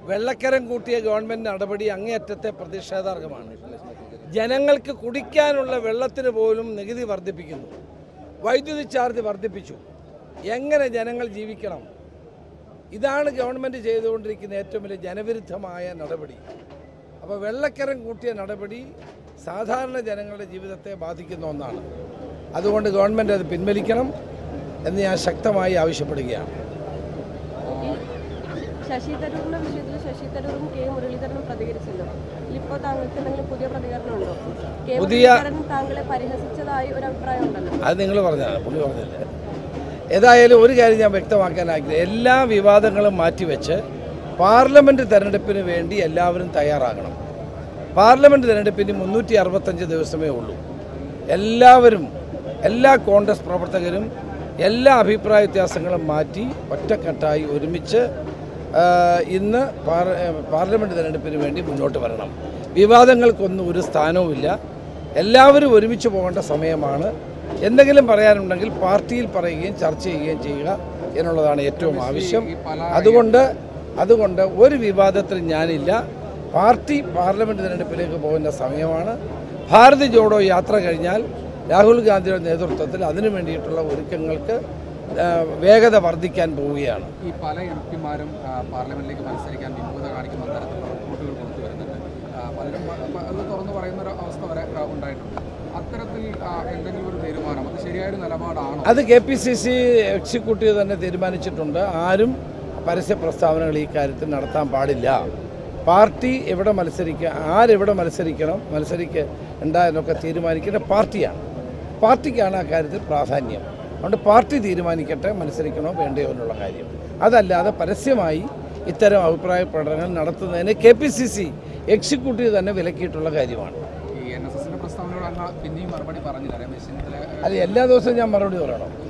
വെള്ളക്കരം കൂട്ടിയ ഗവൺമെൻറ് നടപടി അങ്ങേയറ്റത്തെ പ്രതിഷേധാർഹമാണ് ജനങ്ങൾക്ക് കുടിക്കാനുള്ള വെള്ളത്തിന് പോലും നികുതി വർദ്ധിപ്പിക്കുന്നു വൈദ്യുതി ചാർജ് വർദ്ധിപ്പിച്ചു എങ്ങനെ ജനങ്ങൾ ജീവിക്കണം ഇതാണ് ഗവൺമെൻറ് ചെയ്തുകൊണ്ടിരിക്കുന്ന ഏറ്റവും വലിയ ജനവിരുദ്ധമായ നടപടി അപ്പോൾ വെള്ളക്കരം കൂട്ടിയ നടപടി സാധാരണ ജനങ്ങളുടെ ജീവിതത്തെ ബാധിക്കുന്ന ഒന്നാണ് അതുകൊണ്ട് ഗവൺമെൻറ് അത് പിൻവലിക്കണം എന്ന് ഞാൻ ശക്തമായി ആവശ്യപ്പെടുകയാണ് ശശി തരൂരിന്റെ വിഷയത്തിൽ ശശി തരൂരും കെ മുരളീധരനും പ്രതികരിച്ചല്ലോ ഇപ്പോൾ താങ്കൾക്ക് എന്തെങ്കിലും പുതിയ പ്രതികരണം ഉണ്ടോ കെ പുതിയ- മുരളീധരൻ താങ്കളെ പരിഹസിച്ചതായി ഒരു അഭിപ്രായം ഉണ്ടല്ലോ അത് നിങ്ങൾ പറഞ്ഞതാണ് പുള്ളി പറഞ്ഞില്ല ഏതായാലും ഒരു കാര്യം ഞാൻ വ്യക്തമാക്കാൻ ആഗ്രഹിക്കുന്നു എല്ലാ വിവാദങ്ങളും മാറ്റിവെച്ച് പാർലമെൻറ്റ് തെരഞ്ഞെടുപ്പിന് വേണ്ടി എല്ലാവരും തയ്യാറാകണം പാർലമെൻറ്റ് തെരഞ്ഞെടുപ്പിന് മുന്നൂറ്റി അറുപത്തഞ്ച് ദിവസമേ ഉള്ളൂ എല്ലാവരും എല്ലാ കോൺഗ്രസ് പ്രവർത്തകരും എല്ലാ അഭിപ്രായ വ്യത്യാസങ്ങളും മാറ്റി ഒറ്റക്കെട്ടായി ഒരുമിച്ച് ആ, ഇന്ന് പാർ പാർലമെൻറ്റ് തെരഞ്ഞെടുപ്പിന് വേണ്ടി മുന്നോട്ട് വരണം വിവാദങ്ങൾക്കൊന്നും ഒരു സ്ഥാനവുമില്ല എല്ലാവരും ഒരുമിച്ച് പോകേണ്ട സമയമാണ് എന്തെങ്കിലും പറയാനുണ്ടെങ്കിൽ പാർട്ടിയിൽ പറയുകയും ചർച്ച ചെയ്യുകയും ചെയ്യുക എന്നുള്ളതാണ് ഏറ്റവും ആവശ്യം അതുകൊണ്ട് അതുകൊണ്ട് ഒരു വിവാദത്തിൽ ഞാനില്ല പാർട്ടി പാർലമെൻറ്റ് തിരഞ്ഞെടുപ്പിലേക്ക് പോകുന്ന സമയമാണ് ഭാരത് ജോഡോ യാത്ര കഴിഞ്ഞാൽ രാഹുൽ ഗാന്ധിയുടെ നേതൃത്വത്തിൽ അതിനു വേണ്ടിയിട്ടുള്ള ഒരുക്കങ്ങൾക്ക് ആ, വേഗത വർദ്ധിക്കാൻ പോവുകയാണ് ഈ പല എം പിമാരും പാർലമെന്റിലേക്ക് മത്സരിക്കാൻ വിമുഖത കാണിക്കുന്ന തരത്തിലുള്ള റിപ്പോർട്ടുകൾ പുറത്തു വരുന്നുണ്ട് ആ, പലരും പ- പ- അത് തുറന്നു പറയുന്ന ഒരു അവസ്ഥ വരെ ആ, ഉണ്ടായിട്ടുണ്ട് അത്തരത്തിൽ ആ, എന്തെങ്കിലും ഒരു തീരുമാനം അത് ശരിയായൊരു നിലപാടാണോ അത് K P C C executive തന്നെ തീരുമാനിച്ചിട്ടുണ്ട് ആരും പരസ്യ പ്രസ്താവനകൾ ഈ കാര്യത്തിൽ നടത്താൻ പാടില്ല പാർട്ടി എവിടെ മത്സരിക്കുക ആരെവിടെ മത്സരിക്കണം മത്സരിക്ക എന്താ എന്നൊക്കെ തീരുമാനിക്കുന്ന പാർട്ടിയാണ് പാർട്ടിക്കാണ് ആ കാര്യത്തിൽ പ്രാധാന്യം അതുകൊണ്ട് പാർട്ടി തീരുമാനിക്കട്ടെ മത്സരിക്കണോ വേണ്ടയോ എന്നുള്ള കാര്യം അതല്ലാതെ പരസ്യമായി ഇത്തരം അഭിപ്രായ പ്രകടനങ്ങൾ നടത്തുന്നതിന് K P C C executive തന്നെ വിലക്കിയിട്ടുള്ള കാര്യമാണ് ഈ എൻ എസ് എസിന്റെ പ്രസ്താവനയോട് അങ്ങ് പിന്നെയും മറുപടി പറഞ്ഞില്ല രമേശ് ചെന്നിത്തല അത് എല്ലാ ദിവസവും ഞാൻ മറുപടി പറയണം